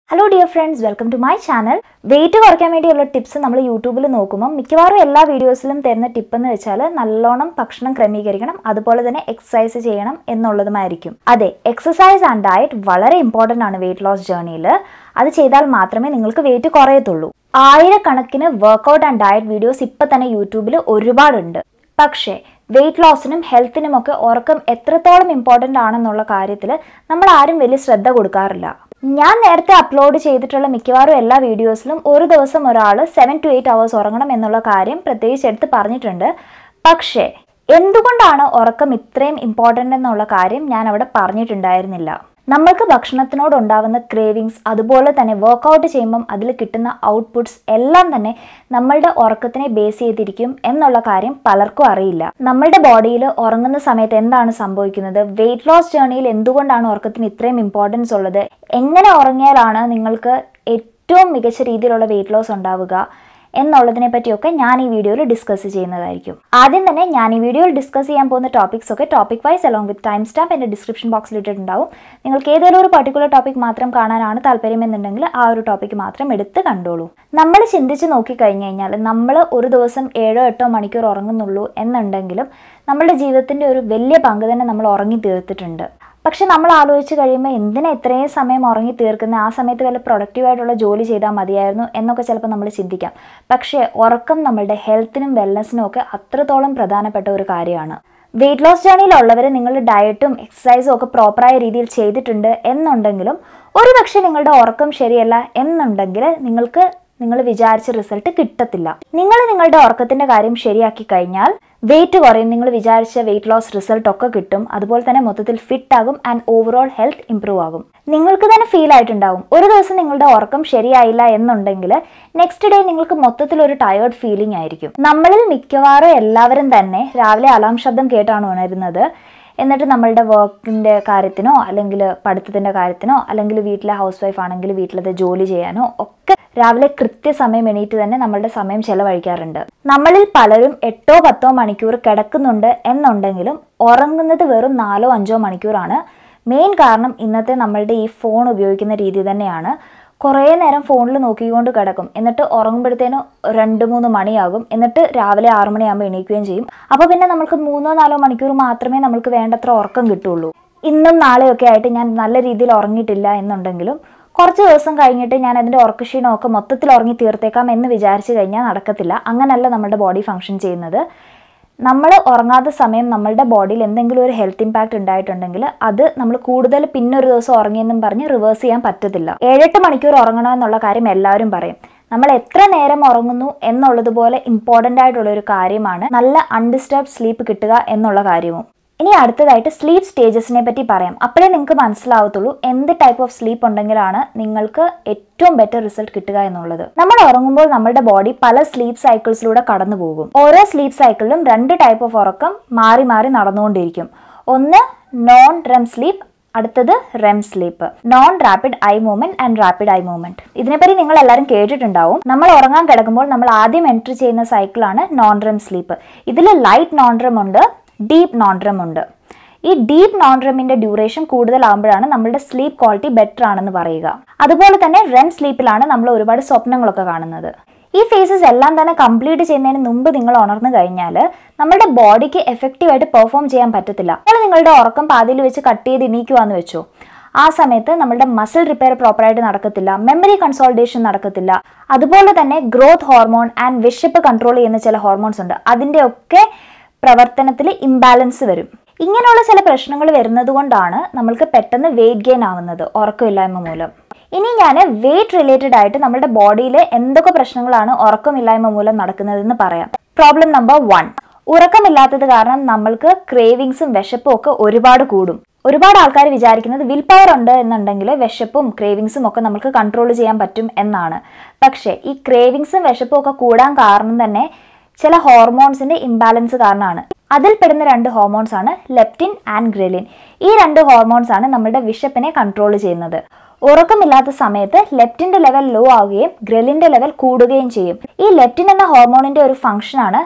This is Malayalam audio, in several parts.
hello dear friends welcome to my channel weight കുറയ്ക്കാൻ വേണ്ടിയുള്ള ടിപ്സ് നമ്മൾ യൂട്യൂബിൽ നോക്കുമ്പോൾ മിക്കവാറും എല്ലാ വീഡിയോസിലും തരുന്ന ടിപ്പ് എന്ന് വെച്ചാൽ നല്ലോണം ഭക്ഷണം ക്രമീകരിക്കണം അതുപോലെ തന്നെ എക്സസൈസ് ചെയ്യണം എന്നുള്ളതുമായിരിക്കും അതെ എക്സസൈസ് ആൻഡ് ഡയറ്റ് വളരെ ഇമ്പോർട്ടൻ്റ് ആണ് വെയിറ്റ് ലോസ് ജേർണിയിൽ അത് ചെയ്താൽ മാത്രമേ നിങ്ങൾക്ക് വെയിറ്റ് കുറയത്തുള്ളൂ ആയിരക്കണക്കിന് വർക്കൗട്ട് ആൻഡ് ഡയറ്റ് വീഡിയോസ് ഇപ്പം തന്നെ യൂട്യൂബിൽ ഒരുപാടുണ്ട് പക്ഷേ വെയിറ്റ് ലോസിനും ഹെൽത്തിനും ഒക്കെ ഉറക്കം എത്രത്തോളം ഇമ്പോർട്ടൻ്റ് ആണെന്നുള്ള കാര്യത്തിൽ നമ്മൾ ആരും വലിയ ശ്രദ്ധ കൊടുക്കാറില്ല ഞാൻ നേരത്തെ അപ്ലോഡ് ചെയ്തിട്ടുള്ള മിക്കവാറും എല്ലാ വീഡിയോസിലും ഒരു ദിവസം ഒരാൾ സെവൻ ടു എയ്റ്റ് അവേഴ്സ് ഉറങ്ങണം എന്നുള്ള കാര്യം പ്രത്യേകിച്ച് എടുത്ത് പറഞ്ഞിട്ടുണ്ട് പക്ഷേ എന്തുകൊണ്ടാണ് ഉറക്കം ഇത്രയും ഇമ്പോർട്ടൻ്റ് എന്നുള്ള കാര്യം ഞാൻ അവിടെ പറഞ്ഞിട്ടുണ്ടായിരുന്നില്ല നമ്മൾക്ക് ഭക്ഷണത്തിനോട് ഉണ്ടാവുന്ന ക്രേവിങ്സ് അതുപോലെ തന്നെ വർക്കൗട്ട് ചെയ്യുമ്പം അതിൽ കിട്ടുന്ന ഔട്ട്പുട്ട്സ് എല്ലാം തന്നെ നമ്മളുടെ ഉറക്കത്തിനെ ബേസ് ചെയ്തിരിക്കും എന്നുള്ള കാര്യം പലർക്കും അറിയില്ല നമ്മളുടെ ബോഡിയിൽ ഉറങ്ങുന്ന സമയത്ത് എന്താണ് സംഭവിക്കുന്നത് വെയിറ്റ് ലോസ് ജേർണിയിൽ എന്തുകൊണ്ടാണ് ഉറക്കത്തിന് ഇത്രയും ഇമ്പോർട്ടൻസ് ഉള്ളത് എങ്ങനെ ഉറങ്ങിയാലാണ് നിങ്ങൾക്ക് ഏറ്റവും മികച്ച രീതിയിലുള്ള വെയിറ്റ് ലോസ് ഉണ്ടാവുക എന്നുള്ളതിനെ പറ്റിയൊക്കെ ഞാൻ ഈ വീഡിയോയിൽ ഡിസ്കസ് ചെയ്യുന്നതായിരിക്കും ആദ്യം തന്നെ ഞാൻ ഈ വീഡിയോയിൽ ഡിസ്കസ് ചെയ്യാൻ പോകുന്ന ടോപ്പിക്സ് ഒക്കെ topic wise along with time stamp എൻ്റെ ഡിസ്ക്രിപ്ഷൻ ബോക്സിൽ ഇട്ടിട്ടുണ്ടാവും നിങ്ങൾക്ക് ഏതെങ്കിലും ഒരു പർട്ടിക്കുലർ ടോപ്പിക് മാത്രം കാണാനാണ് താല്പര്യം എന്നുണ്ടെങ്കിൽ ആ ഒരു ടോപ്പിക് മാത്രം എടുത്ത് കണ്ടോളൂ നമ്മൾ ചിന്തിച്ച് നോക്കിക്കഴിഞ്ഞ് കഴിഞ്ഞാൽ നമ്മൾ ഒരു ദിവസം ഏഴോ എട്ടോ മണിക്കൂർ ഉറങ്ങുന്നുള്ളൂ എന്നുണ്ടെങ്കിലും നമ്മുടെ ജീവിതത്തിൻ്റെ ഒരു വലിയ പങ്ക് തന്നെ നമ്മൾ ഉറങ്ങി തീർത്തിട്ടുണ്ട് പക്ഷെ നമ്മൾ ആലോചിച്ച് കഴിയുമ്പോൾ എന്തിനാ ഇത്രയും സമയം ഉറങ്ങി തീർക്കുന്നത് ആ സമയത്ത് വല്ല പ്രൊഡക്റ്റീവായിട്ടുള്ള ജോലി ചെയ്താൽ മതിയായിരുന്നു എന്നൊക്കെ ചിലപ്പോൾ നമ്മൾ ചിന്തിക്കാം പക്ഷേ ഉറക്കം നമ്മളുടെ ഹെൽത്തിനും വെൽനസ്സിനും ഒക്കെ അത്രത്തോളം പ്രധാനപ്പെട്ട ഒരു കാര്യമാണ് വെയിറ്റ് ലോസ് ജേണിയിലുള്ളവർ നിങ്ങളുടെ ഡയറ്റും എക്സസൈസും ഒക്കെ പ്രോപ്പറായ രീതിയിൽ ചെയ്തിട്ടുണ്ട് എന്നുണ്ടെങ്കിലും ഒരു പക്ഷേ നിങ്ങളുടെ ഉറക്കം ശരിയല്ല എന്നുണ്ടെങ്കിൽ നിങ്ങൾക്ക് നിങ്ങൾ വിചാരിച്ച റിസൾട്ട് കിട്ടത്തില്ല നിങ്ങൾ നിങ്ങളുടെ ഉറക്കത്തിന്റെ കാര്യം ശരിയാക്കി കഴിഞ്ഞാൽ വെയിറ്റ് കുറയും നിങ്ങൾ വിചാരിച്ച വെയിറ്റ് ലോസ് റിസൾട്ട് ഒക്കെ കിട്ടും അതുപോലെ തന്നെ മൊത്തത്തിൽ ഫിറ്റ് ആകും ആൻഡ് ഓവറോൾ ഹെൽത്ത് ഇംപ്രൂവ് ആകും നിങ്ങൾക്ക് തന്നെ ഫീൽ ആയിട്ടുണ്ടാവും ഒരു ദിവസം നിങ്ങളുടെ ഉറക്കം ശരിയായില്ല എന്നുണ്ടെങ്കിൽ നെക്സ്റ്റ് ഡേ നിങ്ങൾക്ക് മൊത്തത്തിൽ ഒരു ടയേർഡ് ഫീലിംഗ് ആയിരിക്കും നമ്മളിൽ മിക്കവാറും എല്ലാവരും തന്നെ രാവിലെ അലാം ശബ്ദം കേട്ടാണ് ഉണരുന്നത് എന്നിട്ട് നമ്മളുടെ വർക്കിൻ്റെ കാര്യത്തിനോ അല്ലെങ്കിൽ പഠിത്തത്തിൻ്റെ കാര്യത്തിനോ അല്ലെങ്കിൽ വീട്ടിലെ ഹൗസ് വൈഫ് ആണെങ്കിൽ വീട്ടിലത്തെ ജോലി ചെയ്യാനോ ഒക്കെ രാവിലെ കൃത്യസമയം എണീറ്റ് തന്നെ നമ്മളുടെ സമയം ചെലവഴിക്കാറുണ്ട് നമ്മളിൽ പലരും എട്ടോ പത്തോ മണിക്കൂർ കിടക്കുന്നുണ്ട് എന്നുണ്ടെങ്കിലും ഉറങ്ങുന്നത് വെറും നാലോ അഞ്ചോ മണിക്കൂറാണ് മെയിൻ കാരണം ഇന്നത്തെ നമ്മളുടെ ഈ ഫോൺ ഉപയോഗിക്കുന്ന രീതി തന്നെയാണ് കുറേ നേരം ഫോണിൽ നോക്കിക്കൊണ്ട് കിടക്കും എന്നിട്ട് ഉറങ്ങുമ്പോഴത്തേനും രണ്ട് മൂന്ന് മണിയാകും എന്നിട്ട് രാവിലെ ആറു മണിയാകുമ്പോൾ എണീക്കുകയും ചെയ്യും അപ്പോൾ പിന്നെ നമുക്ക് മൂന്നോ നാലോ മണിക്കൂർ മാത്രമേ നമുക്ക് വേണ്ടത്ര ഉറക്കം കിട്ടുള്ളൂ ഇന്നും നാളെയൊക്കെ ആയിട്ട് ഞാൻ നല്ല രീതിയിൽ ഉറങ്ങിയിട്ടില്ല എന്നുണ്ടെങ്കിലും കുറച്ച് ദിവസം കഴിഞ്ഞിട്ട് ഞാൻ അതിൻ്റെ ഉറക്കക്ഷീണമൊക്കെ മൊത്തത്തിൽ ഉറങ്ങി തീർത്തേക്കാം എന്ന് വിചാരിച്ചു കഴിഞ്ഞാൽ നടക്കത്തില്ല അങ്ങനല്ല നമ്മുടെ ബോഡി ഫങ്ഷൻ ചെയ്യുന്നത് നമ്മൾ ഉറങ്ങാത്ത സമയം നമ്മളുടെ ബോഡിയിൽ എന്തെങ്കിലും ഒരു ഹെൽത്ത് ഇമ്പാക്റ്റ് ഉണ്ടായിട്ടുണ്ടെങ്കിൽ അത് നമ്മൾ കൂടുതൽ പിന്നെ ഒരു ദിവസം ഉറങ്ങിയെന്നും പറഞ്ഞ് റിവേഴ്സ് ചെയ്യാൻ പറ്റത്തില്ല ഏഴെട്ട് മണിക്കൂർ ഉറങ്ങണം എന്നുള്ള കാര്യം എല്ലാവരും പറയും നമ്മൾ എത്ര നേരം ഉറങ്ങുന്നു എന്നുള്ളതുപോലെ ഇമ്പോർട്ടൻ്റ് ആയിട്ടുള്ള ഒരു കാര്യമാണ് നല്ല അൺഡിസ്റ്റർബ്ഡ് സ്ലീപ്പ് കിട്ടുക എന്നുള്ള കാര്യവും ഇനി അടുത്തതായിട്ട് സ്ലീപ്പ് സ്റ്റേജസിനെ പറ്റി പറയാം അപ്പോഴേ നിങ്ങൾക്ക് മനസ്സിലാവത്തുള്ളൂ എന്ത് ടൈപ്പ് ഓഫ് സ്ലീപ്പ് ഉണ്ടെങ്കിലാണ് നിങ്ങൾക്ക് ഏറ്റവും ബെറ്റർ റിസൾട്ട് കിട്ടുക എന്നുള്ളത് നമ്മൾ ഉറങ്ങുമ്പോൾ നമ്മുടെ ബോഡി പല സ്ലീപ്പ് സൈക്കിൾസിലൂടെ കടന്നു പോകും ഓരോ സ്ലീപ്പ് സൈക്കിളിലും രണ്ട് ടൈപ്പ് ഓഫ് ഉറക്കം മാറി മാറി നടന്നുകൊണ്ടിരിക്കും ഒന്ന് നോൺ റെം സ്ലീപ്പ് അടുത്തത് REM sleep non rapid eye movement and rapid eye movement ഇതിനെപ്പറ്റി നിങ്ങൾ എല്ലാവരും കേട്ടിട്ടുണ്ടാവും നമ്മൾ ഉറങ്ങാൻ കിടക്കുമ്പോൾ നമ്മൾ ആദ്യം എൻട്രി ചെയ്യുന്ന സൈക്കിളാണ് നോൺ റെം സ്ലീപ്പ് ഇതിൽ ലൈറ്റ് നോൺ റെം ഉണ്ട് ഡീപ്പ് നോൺ റെം ഉണ്ട് ഈ ഡീപ്പ് നോൺ റെമിന്റെ ഡ്യൂറേഷൻ കൂടുതലാകുമ്പോഴാണ് നമ്മളുടെ സ്ലീപ്പ് ക്വാളിറ്റി ബെറ്റർ ആണെന്ന് പറയുക അതുപോലെ തന്നെ റെം സ്ലീപ്പിലാണ് നമ്മൾ ഒരുപാട് സ്വപ്നങ്ങളൊക്കെ കാണുന്നത് ഈ ഫേസസ് എല്ലാം തന്നെ കംപ്ലീറ്റ് ചെയ്യുന്നതിന് മുമ്പ് നിങ്ങൾ ഉണർന്നു കഴിഞ്ഞാൽ നമ്മുടെ ബോഡിക്ക് എഫക്റ്റീവായിട്ട് പെർഫോം ചെയ്യാൻ പറ്റത്തില്ല നിങ്ങൾ നിങ്ങളുടെ ഉറക്കം പാതിയിൽ വെച്ച് കട്ട് ചെയ്ത് എണീക്കുവാന്ന് വെച്ചോ ആ സമയത്ത് നമ്മുടെ മസിൽ റിപ്പയർ പ്രോപ്പറായിട്ട് നടക്കത്തില്ല മെമ്മറി കൺസോൾട്ടേഷൻ നടക്കത്തില്ല അതുപോലെ തന്നെ ഗ്രോത്ത് ഹോർമോൺ ആൻഡ് വിശപ്പ് കൺട്രോൾ ചെയ്യുന്ന ചില ഹോർമോൺസ് ഉണ്ട് അതിൻ്റെ ഒക്കെ പ്രവർത്തനത്തിൽ ഇംബാലൻസ് വരും ഇങ്ങനെയുള്ള ചില പ്രശ്നങ്ങൾ വരുന്നത് കൊണ്ടാണ് നമ്മൾക്ക് പെട്ടെന്ന് വെയിറ്റ് ഗെയിൻ ആവുന്നത് ഉറക്കമില്ലായ്മ മൂലം ഇനി ഞാൻ വെയിറ്റ് റിലേറ്റഡ് ആയിട്ട് നമ്മുടെ ബോഡിയിൽ എന്തൊക്കെ പ്രശ്നങ്ങളാണ് ഉറക്കമില്ലായ്മ മൂലം നടക്കുന്നതെന്ന് പറയാം പ്രോബ്ലം നമ്പർ വൺ ഉറക്കമില്ലാത്തത് കാരണം നമ്മൾക്ക് ക്രേവിങ്സും വിശപ്പും ഒക്കെ ഒരുപാട് കൂടും ഒരുപാട് ആൾക്കാർ വിചാരിക്കുന്നത് വിൽ പവർ ഉണ്ട് എന്നുണ്ടെങ്കിൽ വിശപ്പും ക്രേവിങ്സും ഒക്കെ നമുക്ക് കൺട്രോൾ ചെയ്യാൻ പറ്റും എന്നാണ് പക്ഷേ ഈ ക്രേവിങ്സും വിശപ്പും ഒക്കെ കൂടാൻ കാരണം തന്നെ ചില ഹോർമോൺസിന്റെ ഇംബാലൻസ് കാരണമാണ് അതിൽ പെടുന്ന രണ്ട് ഹോർമോൺസ് ആണ് ലെപ്റ്റിൻ ആൻഡ് ഗ്രെലിൻ ഈ രണ്ട് ഹോർമോൺസ് ആണ് നമ്മുടെ വിശപ്പിനെ കൺട്രോൾ ചെയ്യുന്നത് ഉറക്കമില്ലാത്ത സമയത്ത് ലെപ്റ്റിന്റെ ലെവൽ ലോ ആവുകയും ഗ്രെലിന്റെ ലെവൽ കൂടുകയും ചെയ്യും ഈ ലെപ്റ്റിൻ എന്ന ഹോർമോണിന്റെ ഒരു ഫംഗ്ഷനാണ്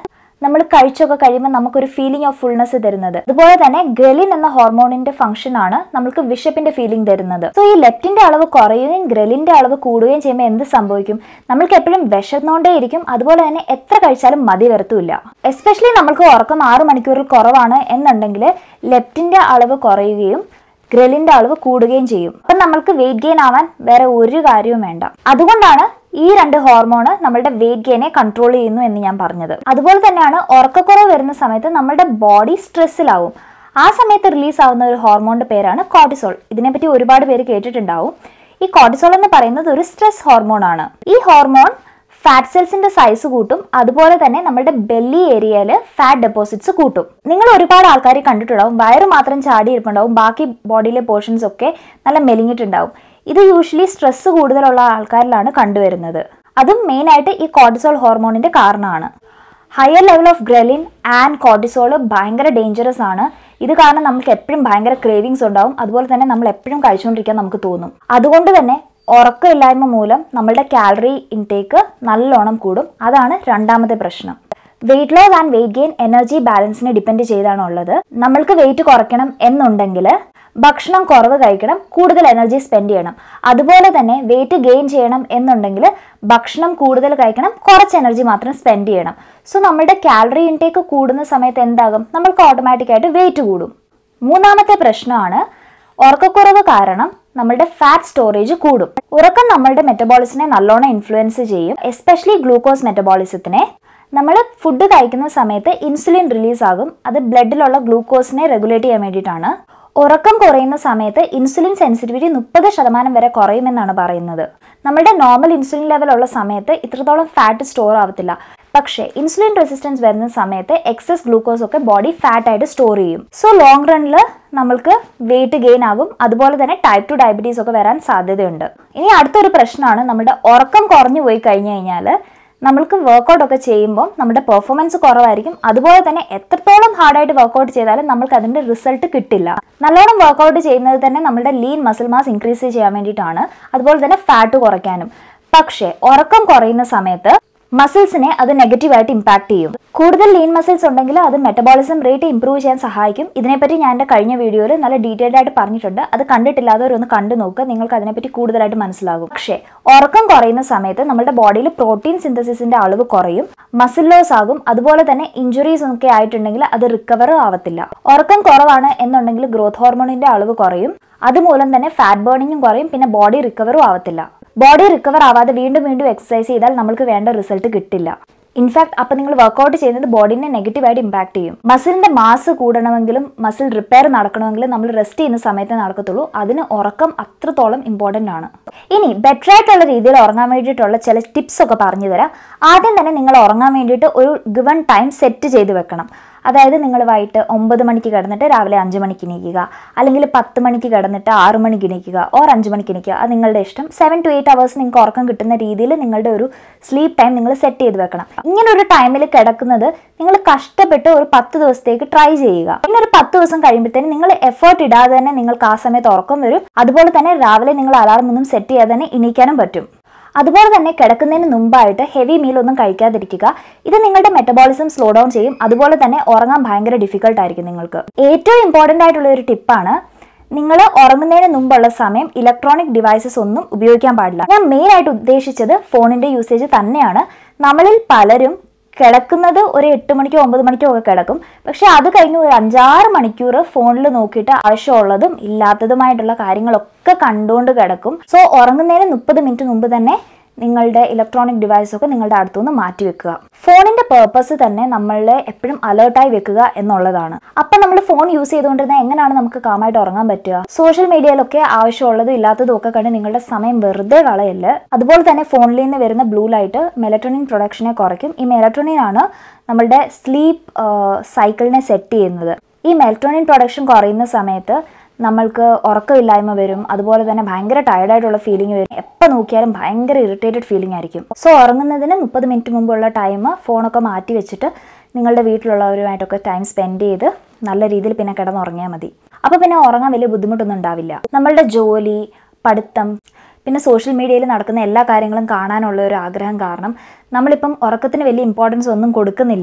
നമ്മൾ കഴിച്ചൊക്കെ കഴിയുമ്പോൾ നമുക്കൊരു ഫീലിംഗ് ഓഫ് ഫുൾനെസ് തരുന്നത് അതുപോലെ തന്നെ ഗ്രലിൻ എന്ന ഹോർമോണിന്റെ ഫംഗ്ഷൻ ആണ് നമുക്ക് വിശപ്പിന്റെ ഫീലിംഗ് തരുന്നത് സോ ഈ ലെപ്റ്റിന്റെ അളവ് കുറയുകയും ഗ്രലിന്റെ അളവ് കൂടുകയും ചെയ്യുമ്പോൾ എന്ത് സംഭവിക്കും നമ്മൾക്ക് എപ്പോഴും വിശന്നോണ്ടേ ഇരിക്കും അതുപോലെ തന്നെ എത്ര കഴിച്ചാലും മതി വരത്തുമില്ല എസ്പെഷ്യലി നമ്മൾക്ക് ഉറക്കം ആറ് മണിക്കൂറിൽ കുറവാണ് എന്നുണ്ടെങ്കിൽ ലെപ്റ്റിന്റെ അളവ് കുറയുകയും ഗ്രലിന്റെ അളവ് കൂടുകയും ചെയ്യും അപ്പം നമ്മൾക്ക് വെയിറ്റ് ഗെയിൻ ആവാൻ വേറെ ഒരു കാര്യവും വേണ്ട അതുകൊണ്ടാണ് ഈ രണ്ട് ഹോർമോണ് നമ്മുടെ വെയിറ്റ് ഗെയിനെ കൺട്രോൾ ചെയ്യുന്നു എന്ന് ഞാൻ പറഞ്ഞത് അതുപോലെ തന്നെയാണ് ഉറക്കക്കുറവ് വരുന്ന സമയത്ത് നമ്മുടെ ബോഡി സ്ട്രെസ്സിലാവും ആ സമയത്ത് റിലീസ് ആവുന്ന ഒരു ഹോർമോണിന്റെ പേരാണ് കോർട്ടിസോൾ ഇതിനെപ്പറ്റി ഒരുപാട് പേര് കേട്ടിട്ടുണ്ടാവും ഈ കോർട്ടിസോൾ എന്ന് പറയുന്നത് ഒരു സ്ട്രെസ് ഹോർമോൺ ആണ് ഈ ഹോർമോൺ ഫാറ്റ് സെൽസിന്റെ സൈസ് കൂട്ടും അതുപോലെ തന്നെ നമ്മുടെ ബെല്ലി ഏരിയയിൽ ഫാറ്റ് ഡെപ്പോസിറ്റ്സ് കൂട്ടും നിങ്ങൾ ഒരുപാട് ആൾക്കാർ കണ്ടിട്ടുണ്ടാവും വയറ് മാത്രം ചാടി ഇരിപ്പുണ്ടാവും ബാക്കി ബോഡിയിലെ പോർഷൻസ് ഒക്കെ നല്ല മെലിഞ്ഞിട്ടുണ്ടാവും ഇത് യൂഷ്വലി സ്ട്രെസ് കൂടുതലുള്ള ആൾക്കാരിലാണ് കണ്ടുവരുന്നത് അതും മെയിനായിട്ട് ഈ കോർട്ടിസോൾ ഹോർമോണിന്റെ കാരണമാണ് higher level of ghrelin and cortisol ഭയങ്കര ഡേഞ്ചറസ് ആണ് ഇത് കാരണം നമുക്ക് എപ്പോഴും ഭയങ്കര ക്രേവിങ്സ് ഉണ്ടാവും അതുപോലെ തന്നെ നമ്മൾ എപ്പോഴും കഴിച്ചുകൊണ്ടിരിക്കാൻ നമുക്ക് തോന്നും അതുകൊണ്ട് തന്നെ ഉറക്കമില്ലായ്മ മൂലം നമ്മളുടെ കാലറി ഇൻടേക്ക് നല്ലോണം കൂടും അതാണ് രണ്ടാമത്തെ പ്രശ്നം weight loss and weight gain energy ബാലൻസിനെ ഡിപ്പെൻഡ് ചെയ്താണ് ഉള്ളത് നമ്മൾക്ക് വെയിറ്റ് കുറയ്ക്കണം എന്നുണ്ടെങ്കിൽ ഭക്ഷണം കുറവ് കഴിക്കണം കൂടുതൽ എനർജി സ്പെൻഡ് ചെയ്യണം അതുപോലെ തന്നെ വെയിറ്റ് ഗെയിൻ ചെയ്യണം എന്നുണ്ടെങ്കിൽ ഭക്ഷണം കൂടുതൽ കഴിക്കണം കുറച്ച് എനർജി മാത്രം സ്പെൻഡ് ചെയ്യണം സോ നമ്മുടെ കാലറി ഇൻടേക്ക് കൂടുന്ന സമയത്ത് എന്താകും നമ്മൾക്ക് ഓട്ടോമാറ്റിക്കായിട്ട് വെയിറ്റ് കൂടും മൂന്നാമത്തെ പ്രശ്നമാണ് ഉറക്കക്കുറവ് കാരണം നമ്മളുടെ ഫാറ്റ് സ്റ്റോറേജ് കൂടും ഉറക്കം നമ്മളുടെ മെറ്റബോളിസിനെ നല്ലോണം ഇൻഫ്ലുവൻസ് ചെയ്യും എസ്പെഷ്യലി ഗ്ലൂക്കോസ് മെറ്റബോളിസത്തിനെ നമ്മൾ ഫുഡ് കഴിക്കുന്ന സമയത്ത് ഇൻസുലിൻ റിലീസ് ആകും അത് ബ്ലഡിലുള്ള ഗ്ലൂക്കോസിനെ റെഗുലേറ്റ് ചെയ്യാൻ വേണ്ടിയിട്ടാണ് ഉറക്കം കുറയുന്ന സമയത്ത് ഇൻസുലിൻ സെൻസിറ്റിവിറ്റി മുപ്പത് ശതമാനം വരെ കുറയുമെന്നാണ് പറയുന്നത് നമ്മുടെ നോർമൽ ഇൻസുലിൻ ലെവൽ ഉള്ള സമയത്ത് ഇത്രത്തോളം ഫാറ്റ് സ്റ്റോർ ആവത്തില്ല പക്ഷേ ഇൻസുലിൻ റെസിസ്റ്റൻസ് വരുന്ന സമയത്ത് എക്സസ് ഗ്ലൂക്കോസ് ഒക്കെ ബോഡി ഫാറ്റ് ആയിട്ട് സ്റ്റോർ ചെയ്യും സോ ലോങ് റണ്ണിൽ നമ്മൾക്ക് വെയിറ്റ് ഗെയിൻ ആകും അതുപോലെ തന്നെ ടൈപ്പ് ടു ഡയബറ്റീസ് ഒക്കെ വരാൻ സാധ്യതയുണ്ട് ഇനി അടുത്തൊരു പ്രശ്നമാണ് നമ്മുടെ ഉറക്കം കുറഞ്ഞു പോയി കഴിഞ്ഞു കഴിഞ്ഞാൽ നമ്മൾക്ക് വർക്കൗട്ട് ഒക്കെ ചെയ്യുമ്പോൾ നമ്മുടെ പെർഫോമൻസ് കുറവായിരിക്കും അതുപോലെ തന്നെ എത്രത്തോളം ഹാർഡായിട്ട് വർക്കൗട്ട് ചെയ്താലും നമ്മൾക്ക് അതിന്റെ റിസൾട്ട് കിട്ടില്ല നല്ലോണം വർക്കൗട്ട് ചെയ്യുന്നത് തന്നെ നമ്മുടെ ലീൻ മസിൽ മാസ് ഇൻക്രീസ് ചെയ്യാൻ വേണ്ടിയിട്ടാണ് അതുപോലെ തന്നെ ഫാറ്റ് കുറയ്ക്കാനും പക്ഷേ ഉറക്കം കുറയുന്ന സമയത്ത് മസിൽസിനെ അത് നെഗറ്റീവായിട്ട് ഇമ്പാക്ട് ചെയ്യും കൂടുതൽ ലീൻ മസിൽസ് ഉണ്ടെങ്കിൽ അത് മെറ്റബോളിസം റേറ്റ് ഇംപ്രൂവ് ചെയ്യാൻ സഹായിക്കും ഇതിനെപ്പറ്റി ഞാൻ എൻ്റെ കഴിഞ്ഞ വീഡിയോയിൽ നല്ല ഡീറ്റെയിൽഡ് ആയിട്ട് പറഞ്ഞിട്ടുണ്ട് അത് കണ്ടിട്ടില്ലാത്തവരൊന്ന് കണ്ടു നോക്കുക നിങ്ങൾക്ക് അതിനെപ്പറ്റി കൂടുതലായിട്ട് മനസ്സിലാകും പക്ഷേ ഉറക്കം കുറയുന്ന സമയത്ത് നമ്മുടെ ബോഡിയിൽ പ്രോട്ടീൻ സിന്തസിസിന്റെ അളവ് കുറയും മസിൽ ലോസ് ആകും അതുപോലെ തന്നെ ഇഞ്ചുറീസ് ഒക്കെ ആയിട്ടുണ്ടെങ്കിൽ അത് റിക്കവർ ആവത്തില്ല ഉറക്കം കുറവാണ് എന്നുണ്ടെങ്കിൽ ഗ്രോത്ത് ഹോർമോണിന്റെ അളവ് കുറയും അതുമൂലം തന്നെ ഫാറ്റ് ബേണിങ്ങും കുറയും പിന്നെ ബോഡി റിക്കവറും ആവത്തില്ല ബോഡി റിക്കവർ ആവാതെ വീണ്ടും വീണ്ടും എക്സസൈസ് ചെയ്താൽ നമുക്ക് വേണ്ട റിസൾട്ട് കിട്ടില്ല ഇൻഫാക്ട് അപ്പം നിങ്ങൾ വർക്കൗട്ട് ചെയ്യുന്നത് ബോഡീനെ നെഗറ്റീവായിട്ട് ഇമ്പാക്ട് ചെയ്യും മസിലിന്റെ മാസ് കൂടണമെങ്കിലും മസിൽ റിപ്പയർ നടക്കണമെങ്കിലും നമ്മൾ റെസ്റ്റ് ചെയ്യുന്ന സമയത്ത് നടക്കത്തുള്ളൂ അതിന് ഉറക്കം അത്രത്തോളം ഇമ്പോർട്ടൻ്റ് ആണ് ഇനി ബെറ്റർ ആയിട്ടുള്ള രീതിയിൽ ഉറങ്ങാൻ വേണ്ടിയിട്ടുള്ള ചില ടിപ്സ് ഒക്കെ പറഞ്ഞു തരാം ആദ്യം തന്നെ നിങ്ങൾ ഉറങ്ങാൻ വേണ്ടിയിട്ട് ഒരു ഗിവൺ ടൈം സെറ്റ് ചെയ്ത് വെക്കണം അതായത് നിങ്ങൾ വൈകിട്ട് ഒമ്പത് മണിക്ക് കിടന്നിട്ട് രാവിലെ അഞ്ച് മണിക്ക് എണീക്കുക അല്ലെങ്കിൽ പത്ത് മണിക്ക് കിടന്നിട്ട് ആറ് മണിക്ക് എണീക്കുക ഓർ അഞ്ച് മണിക്ക് എണീക്കുക അത് നിങ്ങളുടെ ഇഷ്ടം സെവൻ ടു എയ്റ്റ് അവേഴ്സ് നിങ്ങൾക്ക് ഉറക്കം കിട്ടുന്ന രീതിയിൽ നിങ്ങളുടെ ഒരു സ്ലീപ്പ് ടൈം നിങ്ങൾ സെറ്റ് ചെയ്ത് വെക്കണം ഇങ്ങനെ ഒരു ടൈമിൽ കിടക്കുന്നത് നിങ്ങൾ കഷ്ടപ്പെട്ട് ഒരു പത്ത് ദിവസത്തേക്ക് ട്രൈ ചെയ്യുക പിന്നെ ഒരു പത്ത് ദിവസം കഴിയുമ്പോഴത്തേനും നിങ്ങൾ എഫേർട്ട് ഇടാതെ തന്നെ നിങ്ങൾക്ക് ആ സമയത്ത് ഉറക്കം വരും അതുപോലെ തന്നെ രാവിലെ നിങ്ങൾ അലാറം ഒന്നും സെറ്റ് ചെയ്യാതെ തന്നെ എണീക്കാനും പറ്റും അതുപോലെ തന്നെ കിടക്കുന്നതിന് മുമ്പായിട്ട് ഹെവി മീൽ ഒന്നും കഴിക്കാതിരിക്കുക ഇത് നിങ്ങളുടെ മെറ്റബോളിസം സ്ലോ ഡൗൺ ചെയ്യും അതുപോലെ തന്നെ ഉറങ്ങാൻ ഭയങ്കര ഡിഫിക്കൽട്ട് ആയിരിക്കും നിങ്ങൾക്ക് ഏറ്റവും ഇമ്പോർട്ടൻ്റ് ആയിട്ടുള്ള ഒരു ടിപ്പാണ് നിങ്ങൾ ഉറങ്ങുന്നതിന് മുമ്പുള്ള സമയം ഇലക്ട്രോണിക് ഡിവൈസസ് ഒന്നും ഉപയോഗിക്കാൻ പാടില്ല ഞാൻ മെയിൻ ആയിട്ട് ഉദ്ദേശിച്ചത് ഫോണിന്റെ യൂസേജ് തന്നെയാണ് നമ്മളിൽ പലരും കിടക്കുന്നത് ഒരു എട്ട് മണിക്കോ ഒമ്പത് മണിക്കോ ഒക്കെ കിടക്കും പക്ഷെ അത് കഴിഞ്ഞ് ഒരു അഞ്ചാറ് മണിക്കൂർ ഫോണിൽ നോക്കിയിട്ട് ആവശ്യമുള്ളതും ഇല്ലാത്തതുമായിട്ടുള്ള കാര്യങ്ങളൊക്കെ കണ്ടുകൊണ്ട് കിടക്കും സോ ഉറങ്ങുന്നതിന് മുപ്പത് മിനിറ്റ് മുമ്പ് തന്നെ നിങ്ങളുടെ ഇലക്ട്രോണിക് ഡിവൈസ് ഒക്കെ നിങ്ങളുടെ അടുത്തുനിന്ന് മാറ്റി വെക്കുക ഫോണിന്റെ പേർപ്പസ് തന്നെ നമ്മളെ എപ്പോഴും അലേർട്ടായി വെക്കുക എന്നുള്ളതാണ് അപ്പം നമ്മൾ ഫോൺ യൂസ് ചെയ്തുകൊണ്ടിരുന്നാൽ എങ്ങനെയാണ് നമുക്ക് കാമായിട്ട് ഉറങ്ങാൻ പറ്റുക സോഷ്യൽ മീഡിയയിലൊക്കെ ആവശ്യമുള്ളതും ഇല്ലാത്തതും ഒക്കെ കണ്ട് നിങ്ങളുടെ സമയം വെറുതെ കളയല്ല അതുപോലെ തന്നെ ഫോണിൽ നിന്ന് വരുന്ന ബ്ലൂ ലൈറ്റ് മെലറ്റോണിൻ പ്രൊഡക്ഷനെ കുറയ്ക്കും ഈ മെലറ്റോണിൻ ആണ് നമ്മളുടെ സ്ലീപ്പ് സൈക്കിളിനെ സെറ്റ് ചെയ്യുന്നത് ഈ മെലറ്റോണിൻ പ്രൊഡക്ഷൻ കുറയുന്ന സമയത്ത് നമ്മൾക്ക് ഉറക്കമില്ലായ്മ വരും അതുപോലെ തന്നെ ഭയങ്കര ടയർഡായിട്ടുള്ള ഫീലിംഗ് വരും എപ്പോൾ നോക്കിയാലും ഭയങ്കര ഇറിറ്റേറ്റഡ് ഫീലിംഗ് ആയിരിക്കും സോ ഉറങ്ങുന്നതിന് മുപ്പത് മിനിറ്റ് മുമ്പുള്ള ടൈം ഫോണൊക്കെ മാറ്റി വെച്ചിട്ട് നിങ്ങളുടെ വീട്ടിലുള്ളവരുമായിട്ടൊക്കെ ടൈം സ്പെൻഡ് ചെയ്ത് നല്ല രീതിയിൽ പിന്നെ കിടന്നുറങ്ങിയാൽ മതി അപ്പോൾ പിന്നെ ഉറങ്ങാൻ വലിയ ബുദ്ധിമുട്ടൊന്നും ഉണ്ടാവില്ല നമ്മളുടെ ജോലി പഠിത്തം പിന്നെ സോഷ്യൽ മീഡിയയിൽ നടക്കുന്ന എല്ലാ കാര്യങ്ങളും കാണാനുള്ള ഒരു ആഗ്രഹം കാരണം നമ്മളിപ്പം ഉറക്കത്തിന് വലിയ ഇമ്പോർട്ടൻസ് ഒന്നും കൊടുക്കുന്നില്ല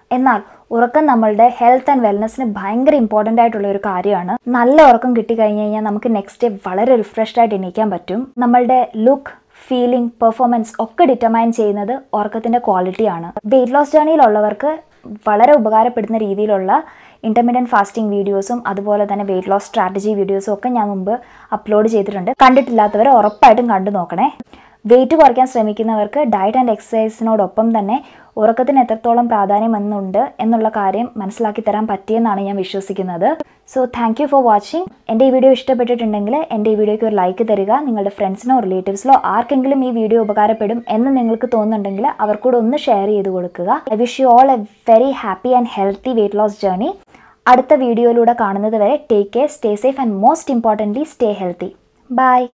എന്നാൽ ഉറക്കം നമ്മളുടെ ഹെൽത്ത് ആൻഡ് വെൽനെസ്സിന് ഭയങ്കര ഇമ്പോർട്ടൻ്റ് ആയിട്ടുള്ള ഒരു കാര്യമാണ് നല്ല ഉറക്കം കിട്ടിക്കഴിഞ്ഞ് കഴിഞ്ഞാൽ നമുക്ക് നെക്സ്റ്റ് ഡേ വളരെ റിഫ്രഷ്ഡ് ആയിട്ട് എണീക്കാൻ പറ്റും നമ്മളുടെ ലുക്ക് ഫീലിംഗ് പെർഫോമൻസ് ഒക്കെ ഡിറ്റർമൈൻ ചെയ്യുന്നത് ഉറക്കത്തിൻ്റെ ക്വാളിറ്റിയാണ് വെയിറ്റ് ലോസ് ജേണിയിലുള്ളവർക്ക് വളരെ ഉപകാരപ്പെടുന്ന രീതിയിലുള്ള ഇൻ്റർമീഡിയറ്റ് ഫാസ്റ്റിംഗ് വീഡിയോസും അതുപോലെ തന്നെ വെയിറ്റ് ലോസ് സ്ട്രാറ്റജി വീഡിയോസും ഒക്കെ ഞാൻ മുമ്പ് അപ്ലോഡ് ചെയ്തിട്ടുണ്ട് കണ്ടിട്ടില്ലാത്തവർ ഉറപ്പായിട്ടും കണ്ടു നോക്കണേ വെയിറ്റ് കുറയ്ക്കാൻ ശ്രമിക്കുന്നവർക്ക് ഡയറ്റ് ആൻഡ് എക്സസൈസിനോടൊപ്പം തന്നെ ഉറക്കത്തിന് എത്രത്തോളം പ്രാധാന്യം എന്നുണ്ട് എന്നുള്ള കാര്യം മനസ്സിലാക്കി തരാൻ പറ്റിയെന്നാണ് ഞാൻ വിശ്വസിക്കുന്നത് so thank you for watching എൻ്റെ ഈ വീഡിയോ ഇഷ്ടപ്പെട്ടിട്ടുണ്ടെങ്കിൽ എൻ്റെ ഈ വീഡിയോയ്ക്ക് ഒരു ലൈക്ക് തരിക നിങ്ങളുടെ ഫ്രണ്ട്സിനോ റിലേറ്റീവ്സിലോ ആർക്കെങ്കിലും ഈ വീഡിയോ ഉപകാരപ്പെടും എന്ന് നിങ്ങൾക്ക് തോന്നുന്നുണ്ടെങ്കിൽ അവർക്കൂടെ ഒന്ന് ഷെയർ ചെയ്ത് കൊടുക്കുക I wish you all a very happy and healthy weight loss journey അടുത്ത വീഡിയോയിലൂടെ കാണുന്നത് വരെ take care stay safe and most importantly stay healthy by